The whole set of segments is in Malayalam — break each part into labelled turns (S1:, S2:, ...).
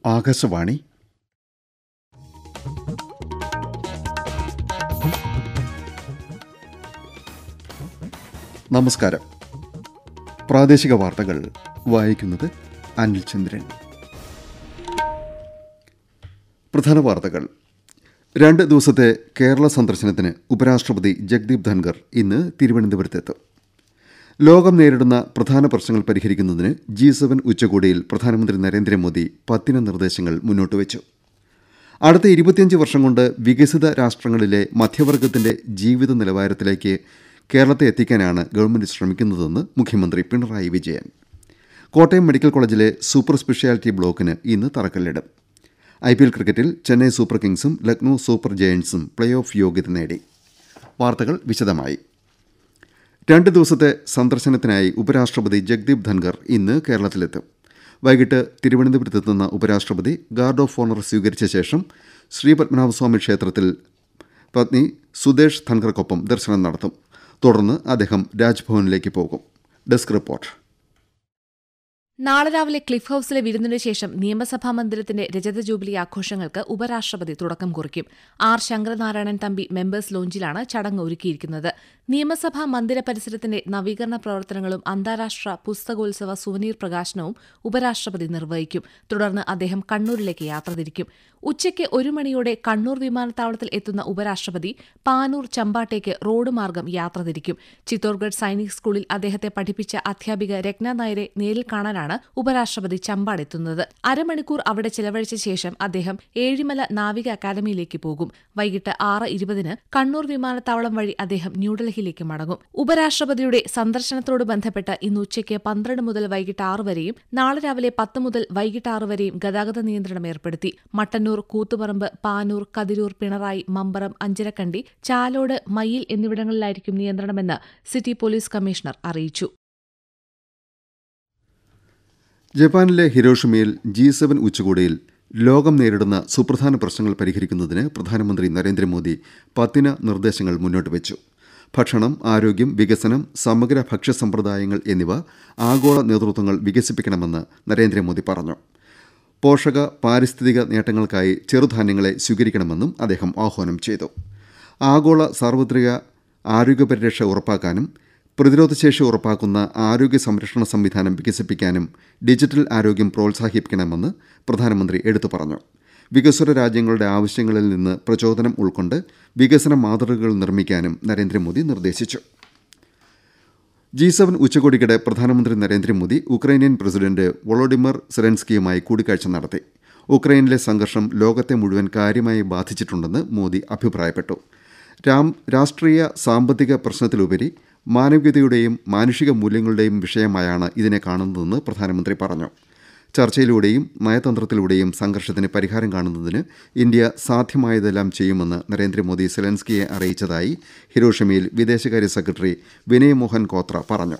S1: ആകാശവാണി നമസ്കാരം പ്രാദേശിക വാർത്തകൾ വായിക്കുന്നത് അനിൽ ചന്ദ്രൻ പ്രധാന വാർത്തകൾ രണ്ട് ദിവസത്തെ കേരള സന്ദർശനത്തിന് ഉപരാഷ്ട്രപതി ജഗ്ദീപ് ധൻഖർ ഇന്ന് തിരുവനന്തപുരത്തെത്തും ലോകം നേരിടുന്ന പ്രധാന പ്രശ്നങ്ങൾ പരിഹരിക്കുന്നതിന് ജി സെവൻ ഉച്ചകോടിയിൽ പ്രധാനമന്ത്രി നരേന്ദ്രമോദി പത്തിന നിർദ്ദേശങ്ങൾ മുന്നോട്ട് വെച്ചു അടുത്ത ഇരുപത്തിയഞ്ച് വർഷം കൊണ്ട് വികസിത രാഷ്ട്രങ്ങളിലെ മധ്യവർഗത്തിന്റെ ജീവിത നിലവാരത്തിലേക്ക് കേരളത്തെ എത്തിക്കാനാണ് ഗവൺമെന്റ് ശ്രമിക്കുന്നതെന്ന് മുഖ്യമന്ത്രി പിണറായി വിജയൻ കോട്ടയം മെഡിക്കൽ കോളേജിലെ സൂപ്പർ സ്പെഷ്യാലിറ്റി ബ്ലോക്കിന് ഇന്ന് തറക്കല്ലിടും ഐ പി എൽ ക്രിക്കറ്റിൽ ചെന്നൈ സൂപ്പർ കിങ്സും ലക്നൌ സൂപ്പർ ജയന്റ്സും പ്ലേ ഓഫ് യോഗ്യത നേടി വാർത്തകൾ വിശദമായി രണ്ട് ദിവസത്തെ സന്ദർശനത്തിനായി ഉപരാഷ്ട്രപതി ജഗ്ദീപ് ധൻഖർ ഇന്ന് കേരളത്തിലെത്തും വൈകിട്ട് തിരുവനന്തപുരത്തെത്തുന്ന ഉപരാഷ്ട്രപതി ഗാർഡ് ഓഫ് ഓണർ സ്വീകരിച്ച ശേഷം ശ്രീപത്മനാഭസ്വാമി ക്ഷേത്രത്തിൽ പത്നി സുദേശ് ധൻഖർക്കൊപ്പം ദർശനം നടത്തും തുടർന്ന് അദ്ദേഹം രാജ്ഭവനിലേക്ക് പോകും ഡെസ്ക് റിപ്പോർട്ട്
S2: നാളെ രാവിലെ ക്ലിഫ് ഹൌസിലെ വിരുന്നിനു ശേഷം നിയമസഭാ മന്ദിരത്തിന്റെ രജത ജൂബിലി ആഘോഷങ്ങൾക്ക് ഉപരാഷ്ട്രപതി തുടക്കം കുറിക്കും ആർ ശങ്കരനാരായണൻ തമ്പി മെമ്പേഴ്സ് ലോഞ്ചിലാണ് ചടങ്ങ് ഒരുക്കിയിരിക്കുന്നത് നിയമസഭാ മന്ദിര പരിസരത്തിന്റെ നവീകരണ പ്രവർത്തനങ്ങളും അന്താരാഷ്ട്ര പുസ്തകോത്സവ സുവനീർ പ്രകാശനവും ഉപരാഷ്ട്രപതി നിർവഹിക്കും തുടർന്ന് അദ്ദേഹം കണ്ണൂരിലേക്ക് യാത്ര തിരിക്കും ഉച്ചയ്ക്ക് ഒരു മണിയോടെ കണ്ണൂർ വിമാനത്താവളത്തിൽ എത്തുന്ന ഉപരാഷ്ട്രപതി പാനൂർ ചമ്പാട്ടേക്ക് റോഡ് മാർഗം യാത്ര തിരിക്കും ചിത്തോർഗഡ് സൈനിക് സ്കൂളിൽ അദ്ദേഹത്തെ പഠിപ്പിച്ച അധ്യാപിക രത്ന നായരെ നേരിൽ കാണാനാണ് ഉപരാഷ്ട്രപതി ചമ്പാടെത്തുന്നത് അരമണിക്കൂർ അവിടെ ചിലവഴിച്ച ശേഷം അദ്ദേഹം ഏഴിമല നാവിക അക്കാദമിയിലേക്ക് പോകും വൈകിട്ട് ആറ് ഇരുപതിന് കണ്ണൂർ വിമാനത്താവളം വഴി അദ്ദേഹം ന്യൂഡൽഹിയിലേക്ക് മടങ്ങും ഉപരാഷ്ട്രപതിയുടെ സന്ദർശനത്തോട് ബന്ധപ്പെട്ട് ഇന്ന് ഉച്ചയ്ക്ക് പന്ത്രണ്ട് മുതൽ വൈകിട്ട് ആറ് വരെയും നാളെ രാവിലെ പത്ത് മുതൽ വൈകിട്ട് ആറ് വരെയും ഗതാഗത നിയന്ത്രണം ഏർപ്പെടുത്തി മട്ടന്നൂർ കൂത്തുപറമ്പ് പാനൂർ കതിരൂർ പിണറായി മമ്പറം അഞ്ചരക്കണ്ടി ചാലോട് മയ്യിൽ എന്നിവിടങ്ങളിലായിരിക്കും നിയന്ത്രണമെന്ന് സിറ്റി പോലീസ് കമ്മീഷണർ അറിയിച്ചു
S1: ജപ്പാനിലെ ഹിരോഷിമയിൽ ജി സെവൻ ഉച്ചകോടിയിൽ ലോകം നേരിടുന്ന സുപ്രധാന പ്രശ്നങ്ങൾ പരിഹരിക്കുന്നതിന് പ്രധാനമന്ത്രി നരേന്ദ്രമോദി പത്തിന നിർദ്ദേശങ്ങൾ മുന്നോട്ട് വെച്ചു ഭക്ഷണം ആരോഗ്യം വികസനം സമഗ്ര ഭക്ഷ്യ സമ്പ്രദായങ്ങൾ എന്നിവ ആഗോള നേതൃത്വങ്ങൾ വികസിപ്പിക്കണമെന്ന് നരേന്ദ്രമോദി പറഞ്ഞു പോഷക പാരിസ്ഥിതിക നേട്ടങ്ങൾക്കായി ചെറുധാന്യങ്ങളെ സ്വീകരിക്കണമെന്നും അദ്ദേഹം ആഹ്വാനം ചെയ്തു ആഗോള സാർവത്രിക ആരോഗ്യപരിരക്ഷ ഉറപ്പാക്കാനും പ്രതിരോധശേഷി ഉറപ്പാക്കുന്ന ആരോഗ്യ സംരക്ഷണ സംവിധാനം വികസിപ്പിക്കാനും ഡിജിറ്റൽ ആരോഗ്യം പ്രോത്സാഹിപ്പിക്കണമെന്ന് പ്രധാനമന്ത്രി എടുത്തു പറഞ്ഞു വികസ്വര രാജ്യങ്ങളുടെ ആവശ്യങ്ങളിൽ നിന്ന് പ്രചോദനം ഉൾക്കൊണ്ട് വികസന മാതൃകകൾ നിർമ്മിക്കാനും നരേന്ദ്രമോദി നിർദ്ദേശിച്ചു ജി സെവൻ ഉച്ചകോടിക്കിടെ പ്രധാനമന്ത്രി നരേന്ദ്രമോദി ഉക്രൈനിയൻ പ്രസിഡന്റ് വൊളോഡിമർ സെലൻസ്കിയുമായി കൂടിക്കാഴ്ച നടത്തി ഉക്രൈനിലെ സംഘർഷം ലോകത്തെ മുഴുവൻ കാര്യമായി ബാധിച്ചിട്ടുണ്ടെന്ന് മോദി അഭിപ്രായപ്പെട്ടു രാം രാഷ്ട്രീയ സാമ്പത്തിക പ്രശ്നത്തിലുപരി മാനവികതയുടെയും മാനുഷിക മൂല്യങ്ങളുടെയും വിഷയമായാണ് ഇതിനെ കാണുന്നതെന്ന് പ്രധാനമന്ത്രി പറഞ്ഞു ചർച്ചയിലൂടെയും നയതന്ത്രത്തിലൂടെയും സംഘർഷത്തിന് പരിഹാരം കാണുന്നതിന് ഇന്ത്യ സാധ്യമായതെല്ലാം ചെയ്യുമെന്ന് നരേന്ദ്രമോദി സെലൻസ്കിയെ അറിയിച്ചതായി ഹിരോഷിമയിൽ വിദേശകാര്യ സെക്രട്ടറി വിനയ് മോഹൻ കോത്ര പറഞ്ഞു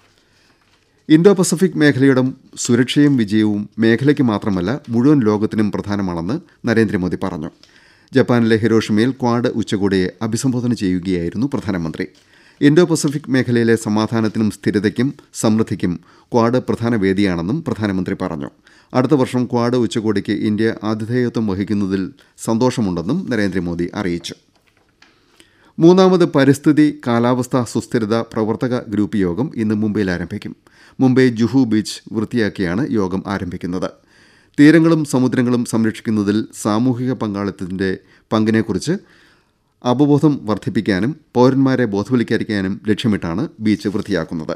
S1: ഇന്തോ പസഫിക് മേഖലയുടെ സുരക്ഷയും വിജയവും മേഖലയ്ക്ക് മാത്രമല്ല മുഴുവൻ ലോകത്തിനും പ്രധാനമാണെന്ന് നരേന്ദ്രമോദി പറഞ്ഞു ജപ്പാനിലെ ഹിരോഷിമയിൽ ക്വാഡ് ഉച്ചകോടിയെ അഭിസംബോധന ചെയ്യുകയായിരുന്നു പ്രധാനമന്ത്രി ഇന്തോ പസഫിക് മേഖലയിലെ സമാധാനത്തിനും സ്ഥിരതയ്ക്കും സമൃദ്ധിക്കും ക്വാഡ് പ്രധാന വേദിയാണെന്നും പ്രധാനമന്ത്രി പറഞ്ഞു അടുത്ത വർഷം ക്വാഡ് ഉച്ചകോടിക്ക് ഇന്ത്യ ആതിഥേയത്വം വഹിക്കുന്നതിൽ സന്തോഷമുണ്ടെന്നും നരേന്ദ്രമോദി അറിയിച്ചു മൂന്നാമത് പരിസ്ഥിതി കാലാവസ്ഥാ സുസ്ഥിരത പ്രവർത്തക ഗ്രൂപ്പ് യോഗം ഇന്ന് മുംബൈയിൽ ആരംഭിക്കും മുംബൈ ജുഹു ബീച്ച് വൃത്തിയാക്കിയാണ് യോഗം ആരംഭിക്കുന്നത് തീരങ്ങളും സമുദ്രങ്ങളും സംരക്ഷിക്കുന്നതിൽ സാമൂഹിക പങ്കാളിത്തത്തിന്റെ പങ്കിനെക്കുറിച്ച് അവബോധം വർദ്ധിപ്പിക്കാനും പൌരന്മാരെ ബോധവൽക്കരിക്കാനും ലക്ഷ്യമിട്ടാണ് ബീച്ച് വൃത്തിയാക്കുന്നത്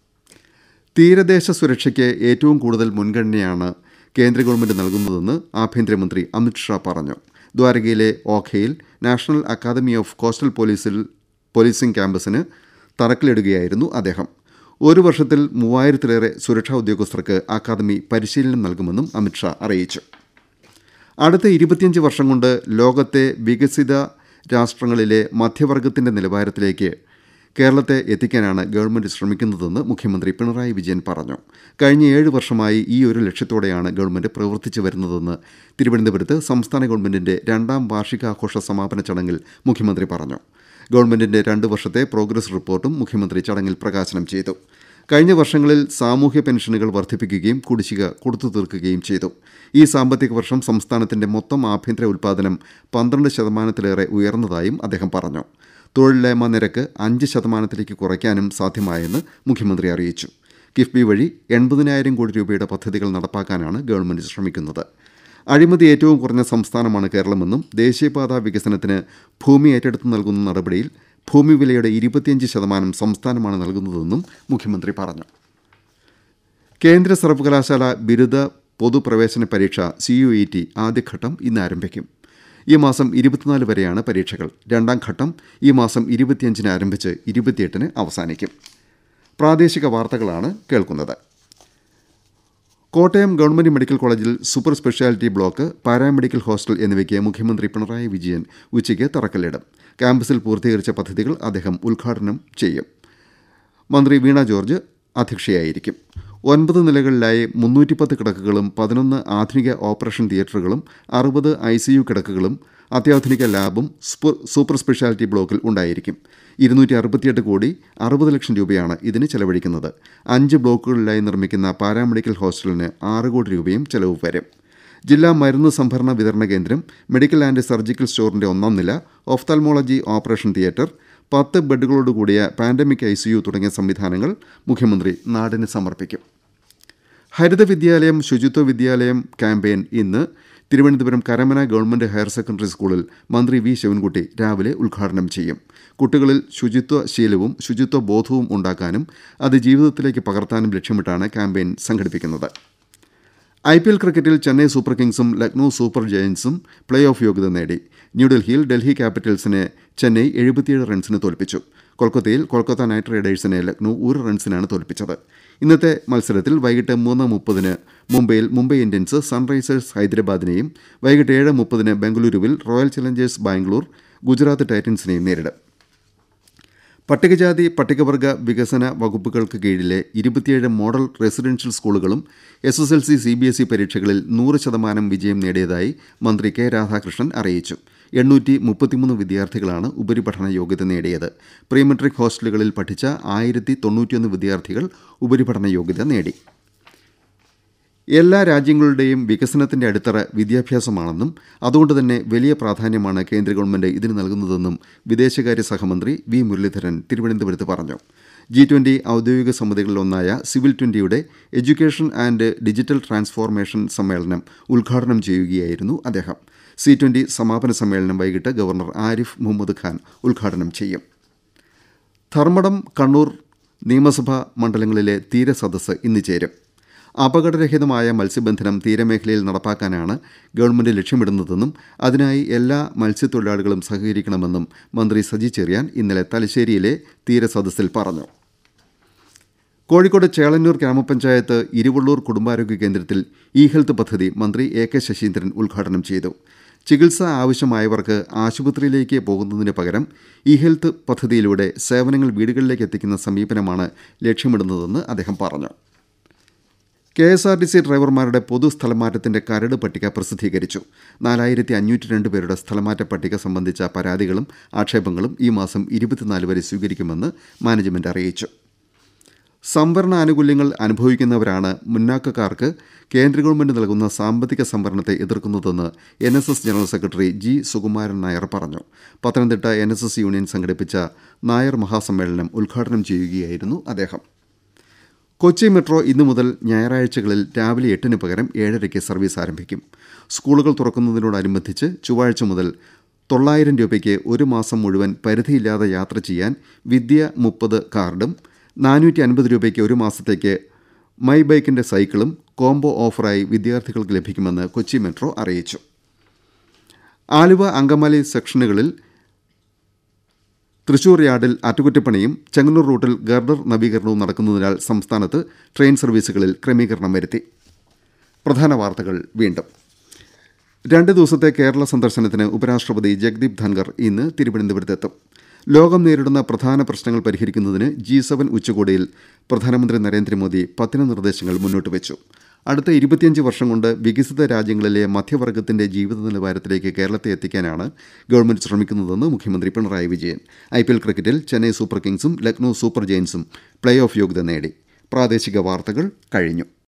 S1: തീരദേശ സുരക്ഷയ്ക്ക് ഏറ്റവും കൂടുതൽ മുൻഗണനയാണ് കേന്ദ്ര ഗവൺമെന്റ് നൽകുന്നതെന്ന് ആഭ്യന്തരമന്ത്രി അമിത്ഷാ പറഞ്ഞു ദ്വാരകയിലെ ഓഖയിൽ നാഷണൽ അക്കാദമി ഓഫ് കോസ്റ്റൽ പോലീസിൽ പോലീസിംഗ് ക്യാമ്പസിന് തറക്കല്ലിടുകയായിരുന്നു അദ്ദേഹം ഒരു വർഷത്തിൽ മൂവായിരത്തിലേറെ സുരക്ഷാ ഉദ്യോഗസ്ഥർക്ക് അക്കാദമി പരിശീലനം നൽകുമെന്നും അമിത്ഷാ അറിയിച്ചു അടുത്ത ഇരുപത്തിയഞ്ച് വർഷം കൊണ്ട് ലോകത്തെ വികസിത രാഷ്ട്രങ്ങളിലെ മധ്യവർഗത്തിന്റെ നിലവാരത്തിലേക്ക് കേരളത്തെ എത്തിക്കാനാണ് ഗവൺമെന്റ് ശ്രമിക്കുന്നതെന്ന് മുഖ്യമന്ത്രി പിണറായി വിജയൻ പറഞ്ഞു കഴിഞ്ഞ ഏഴ് വർഷമായി ഈ ഒരു ലക്ഷ്യത്തോടെയാണ് ഗവൺമെന്റ് പ്രവർത്തിച്ചു വരുന്നതെന്ന് തിരുവനന്തപുരത്ത് സംസ്ഥാന ഗവൺമെന്റിന്റെ രണ്ടാം വാർഷികാഘോഷ സമാപന ചടങ്ങിൽ മുഖ്യമന്ത്രി പറഞ്ഞു ഗവൺമെന്റിന്റെ രണ്ട് വർഷത്തെ പ്രോഗ്രസ് റിപ്പോർട്ടും മുഖ്യമന്ത്രി ചടങ്ങിൽ പ്രകാശനം ചെയ്തു കഴിഞ്ഞ വർഷങ്ങളിൽ സാമൂഹ്യ പെൻഷനുകൾ വർദ്ധിപ്പിക്കുകയും കുടിശ്ശിക കൊടുത്തു തീർക്കുകയും ചെയ്തു ഈ സാമ്പത്തിക വർഷം സംസ്ഥാനത്തിന്റെ മൊത്തം ആഭ്യന്തര ഉൽപ്പാദനം പന്ത്രണ്ട് ശതമാനത്തിലേറെ ഉയർന്നതായും അദ്ദേഹം പറഞ്ഞു തൊഴിലില്ലായ്മ നിരക്ക് അഞ്ച് ശതമാനത്തിലേക്ക് കുറയ്ക്കാനും സാധ്യമായെന്ന് മുഖ്യമന്ത്രി അറിയിച്ചു കിഫ്ബി വഴി എൺപതിനായിരം കോടി രൂപയുടെ പദ്ധതികൾ നടപ്പാക്കാനാണ് ഗവൺമെന്റ് ശ്രമിക്കുന്നത് അഴിമതി ഏറ്റവും കുറഞ്ഞ സംസ്ഥാനമാണ് കേരളമെന്നും ദേശീയപാതാ വികസനത്തിന് ഭൂമി ഏറ്റെടുത്ത് നൽകുന്ന നടപടിയിൽ ഭൂമി വിലയുടെ ഇരുപത്തിയഞ്ച് ശതമാനം സംസ്ഥാനമാണ് നൽകുന്നതെന്നും മുഖ്യമന്ത്രി പറഞ്ഞു കേന്ദ്ര സർവകലാശാല ബിരുദ പൊതുപ്രവേശന പരീക്ഷ സി യു ഇ ടി ആദ്യഘട്ടം ഇന്ന് ആരംഭിക്കും ഈ മാസം ഇരുപത്തിനാല് വരെയാണ് പരീക്ഷകൾ രണ്ടാം ഘട്ടം ഈ മാസം ഇരുപത്തിയഞ്ചിന് ആരംഭിച്ച് ഇരുപത്തിയെട്ടിന് അവസാനിക്കും പ്രാദേശിക വാർത്തകളാണ് കേൾക്കുന്നത് കോട്ടയം ഗവൺമെന്റ് മെഡിക്കൽ കോളേജിൽ super speciality block paramedical hostel എന്നിവയ്ക്ക് മുഖ്യമന്ത്രി പിണറായി വിജയൻ ഉച്ചയ്ക്ക് തറക്കല്ലിടും ക്യാമ്പസിൽ പൂർത്തീകരിച്ച പദ്ധതികൾ അദ്ദേഹം ഉദ്ഘാടനം ചെയ്യും മന്ത്രി വീണ ജോർജ് അധ്യക്ഷയായിരിക്കും ഒൻപത് നിലകളിലായി മുന്നൂറ്റിപ്പത്ത് കിടക്കുകളും പതിനൊന്ന് ആധുനിക ഓപ്പറേഷൻ തിയേറ്ററുകളും അറുപത് ഐ സി യു കിടക്കുകളും അത്യാധുനിക ലാബും സൂപ്പർ സ്പെഷ്യാലിറ്റി ബ്ലോക്കിൽ ഉണ്ടായിരിക്കും ഇരുന്നൂറ്റി അറുപത്തിയെട്ട് കോടി അറുപത് ലക്ഷം രൂപയാണ് ഇതിന് ചെലവഴിക്കുന്നത് അഞ്ച് ബ്ലോക്കുകളിലായി നിർമ്മിക്കുന്ന പാരാമെഡിക്കൽ ഹോസ്റ്റലിന് ആറ് കോടി രൂപയും ചെലവ് വരും ജില്ലാ മരുന്ന് സംഭരണ വിതരണ കേന്ദ്രം മെഡിക്കൽ ആൻഡ് സർജിക്കൽ സ്റ്റോറിന്റെ ഒന്നാം നില ഓഫ്താൽമോളജി ഓപ്പറേഷൻ തിയേറ്റർ പത്ത് ബെഡുകളോട് കൂടിയ പാൻഡമിക് ഐ തുടങ്ങിയ സംവിധാനങ്ങൾ മുഖ്യമന്ത്രി നാടിന് സമർപ്പിക്കും ഹരിത വിദ്യാലയം ശുചിത്വ വിദ്യാലയം ക്യാമ്പയിൻ ഇന്ന് Thiruvananthapuram Karamana government higher secondary സ്കൂളിൽ മന്ത്രി വി ശിവൻകുട്ടി രാവിലെ ഉദ്ഘാടനം ചെയ്യും കുട്ടികളിൽ ശുചിത്വ ശീലവും ശുചിത്വ ബോധവും ഉണ്ടാക്കാനും അത് ജീവിതത്തിലേക്ക് പകർത്താനും ലക്ഷ്യമിട്ടാണ് ക്യാമ്പയിൻ സംഘടിപ്പിക്കുന്നത് ഐ പി എൽ ക്രിക്കറ്റിൽ ചെന്നൈ സൂപ്പർ കിങ്സും ലക്നൌ സൂപ്പർ ജയൻസും പ്ലേ ഓഫ് യോഗ്യത നേടി ന്യൂഡൽഹിയിൽ ഡൽഹി ക്യാപിറ്റൽസിനെ ചെന്നൈ എഴുപത്തിയേഴ് റൺസിന് തോൽപ്പിച്ചു കൊൽക്കത്തയിൽ കൊൽക്കത്ത നൈറ്റ് റൈഡേഴ്സിനെ ലക്നൌ ഒരു റൺസിനാണ് തോൽപ്പിച്ചത് ഇന്നത്തെ മത്സരത്തിൽ വൈകിട്ട് മൂന്ന് മുപ്പതിന് മുംബൈയിൽ മുംബൈ ഇന്ത്യൻസ് സൺറൈസേഴ്സ് ഹൈദരാബാദിനെയും വൈകിട്ട് ഏഴ് മുപ്പതിന് ബംഗളൂരുവിൽ റോയൽ ചലഞ്ചേഴ്സ് ബാംഗ്ലൂർ ഗുജറാത്ത് ടൈറ്റൻസിനെയും നേരിടും പട്ടികജാതി പട്ടികവർഗ വികസന വകുപ്പുകൾക്ക് കീഴിലെ ഇരുപത്തിയേഴ് മോഡൽ റെസിഡൻഷ്യൽ സ്കൂളുകളും S S L C C B S E പരീക്ഷകളിൽ നൂറ് ശതമാനം വിജയം നേടിയതായി മന്ത്രി കെ രാധാകൃഷ്ണൻ അറിയിച്ചു എണ്ണൂറ്റി മുപ്പത്തിമൂന്ന് വിദ്യാർത്ഥികളാണ് ഉപരിപഠന യോഗ്യത നേടിയത് പ്രീ മെട്രിക് ഹോസ്റ്റലുകളിൽ പഠിച്ച ആയിരത്തി തൊണ്ണൂറ്റിയൊന്ന് വിദ്യാർത്ഥികൾ ഉപരിപഠന യോഗ്യത നേടി എല്ലാ രാജ്യങ്ങളുടെയും വികസനത്തിന്റെ അടിത്തറ വിദ്യാഭ്യാസമാണെന്നും അതുകൊണ്ട് തന്നെ വലിയ പ്രാധാന്യമാണ് കേന്ദ്ര ഗവൺമെന്റ് ഇതിന് നൽകുന്നതെന്നും വിദേശകാര്യ സഹമന്ത്രി വി മുരളീധരൻ തിരുവനന്തപുരത്ത് പറഞ്ഞു ജി ട്വന്റി ഔദ്യോഗിക സമിതികളിലൊന്നായ സിവിൽ ട്വന്റിയുടെ എഡ്യൂക്കേഷൻ ആൻഡ് ഡിജിറ്റൽ ട്രാൻസ്ഫോർമേഷൻ സമ്മേളനം ഉദ്ഘാടനം ചെയ്യുകയായിരുന്നു അദ്ദേഹം സി ട്വന്റി സമാപന സമ്മേളനം വൈകിട്ട് ഗവർണർ ആരിഫ് മുഹമ്മദ് ഖാൻ ഉദ്ഘാടനം ചെയ്യും ധർമ്മടം കണ്ണൂർ നിയമസഭാ മണ്ഡലങ്ങളിലെ തീരസദസ്സ് ഇന്ന് ചേരും അപകടരഹിതമായ മത്സ്യബന്ധനം തീരമേഖലയിൽ നടപ്പാക്കാനാണ് ഗവൺമെന്റ് ലക്ഷ്യമിടുന്നതെന്നും അതിനായി എല്ലാ മത്സ്യത്തൊഴിലാളികളും സഹകരിക്കണമെന്നും മന്ത്രി സജി ചെറിയാൻ ഇന്നലെ തലശ്ശേരിയിലെ തീരസദസ്സിൽ പറഞ്ഞു കോഴിക്കോട് ചേളന്നൂർ ഗ്രാമപഞ്ചായത്ത് ഇരുവള്ളൂർ കുടുംബാരോഗ്യ കേന്ദ്രത്തിൽ ഇ ഹെൽത്ത് പദ്ധതി മന്ത്രി എ കെ ശശീന്ദ്രൻ ഉദ്ഘാടനം ചെയ്തു ചികിത്സ ആവശ്യമായവർക്ക് ആശുപത്രിയിലേക്ക് പോകുന്നതിന് പകരം ഇ ഹെൽത്ത് പദ്ധതിയിലൂടെ സേവനങ്ങൾ വീടുകളിലേക്ക് എത്തിക്കുന്ന സമീപനമാണ് ലക്ഷ്യമിടുന്നതെന്ന് അദ്ദേഹം പറഞ്ഞു K S R T C ഡ്രൈവർമാരുടെ പൊതു സ്ഥലമാറ്റത്തിന്റെ കരട് പട്ടിക പ്രസിദ്ധീകരിച്ചു നാലായിരത്തി അഞ്ഞൂറ്റി രണ്ട് പേരുടെ സ്ഥലമാറ്റ പട്ടിക സംബന്ധിച്ച പരാതികളും ആക്ഷേപങ്ങളും ഈ മാസം ഇരുപത്തിനാല് വരെ സ്വീകരിക്കുമെന്ന് മാനേജ്മെന്റ് അറിയിച്ചു സംവരണ ആനുകൂല്യങ്ങൾ അനുഭവിക്കുന്നവരാണ് മുന്നാക്കക്കാർക്ക് കേന്ദ്ര ഗവൺമെന്റ് നൽകുന്ന സാമ്പത്തിക സംവരണത്തെ എതിർക്കുന്നതെന്ന് N S S general secretary G Sukumaran Nair പറഞ്ഞു Pathanamthitta N S S union സംഘടിപ്പിച്ച നായർ മഹാസമ്മേളനം ഉദ്ഘാടനം ചെയ്യുകയായിരുന്നു അദ്ദേഹം കൊച്ചി മെട്രോ ഇന്നു മുതൽ ഞായറാഴ്ചകളിൽ രാവിലെ എട്ടിന് പകരം ഏഴരയ്ക്ക് സർവീസ് ആരംഭിക്കും സ്കൂളുകൾ തുറക്കുന്നതിനോടനുബന്ധിച്ച് ചൊവ്വാഴ്ച മുതൽ തൊള്ളായിരം രൂപയ്ക്ക് ഒരു മാസം മുഴുവൻ പരിധിയില്ലാതെ യാത്ര ചെയ്യാൻ വിദ്യ മുപ്പത് കാർഡും നാനൂറ്റി അൻപത് രൂപയ്ക്ക് ഒരു മാസത്തേക്ക് മൈ ബൈക്കിന്റെ സൈക്കിളും കോംബോ ഓഫറായി വിദ്യാർത്ഥികൾക്ക് ലഭിക്കുമെന്ന് കൊച്ചി മെട്രോ അറിയിച്ചു ആലുവ അങ്കമാലി സെക്ഷനുകളിൽ തൃശൂർ യാർഡിൽ അറ്റകുറ്റപ്പണിയും ചെങ്ങന്നൂർ റൂട്ടിൽ ഗർഡർ നവീകരണവും നടക്കുന്നതിനാൽ സംസ്ഥാനത്ത് ട്രെയിൻ സർവീസുകളിൽ ക്രമീകരണം വരുത്തി പ്രധാന വാർത്തകൾ വീണ്ടും രണ്ട് ദിവസത്തെ കേരള സന്ദർശനത്തിന് ഉപരാഷ്ട്രപതി ജഗ്ദീപ് ധൻഖർ ഇന്ന് തിരുവനന്തപുരത്തെത്തും ലോകം നേരിടുന്ന പ്രധാന പ്രശ്നങ്ങൾ പരിഹരിക്കുന്നതിന് ജി സെവൻ ഉച്ചകോടിയിൽ പ്രധാനമന്ത്രി നരേന്ദ്രമോദി പത്തിന് നിർദ്ദേശങ്ങൾ മുന്നോട്ട് വെച്ചു അടുത്ത ഇരുപത്തിയഞ്ച് വർഷം കൊണ്ട് വികസിത രാജ്യങ്ങളിലെ മധ്യവർഗത്തിന്റെ ജീവിത നിലവാരത്തിലേക്ക് കേരളത്തെ എത്തിക്കാനാണ് ഗവൺമെന്റ് ശ്രമിക്കുന്നതെന്ന് മുഖ്യമന്ത്രി Pinarayi Vijayan I P L ക്രിക്കറ്റിൽ ചെന്നൈ സൂപ്പർ കിങ്സും ലക്നൌ സൂപ്പർ ജയൻസും പ്ലേ ഓഫ് യോഗ്യത നേടി പ്രാദേശിക വാർത്തകൾ കഴിഞ്ഞു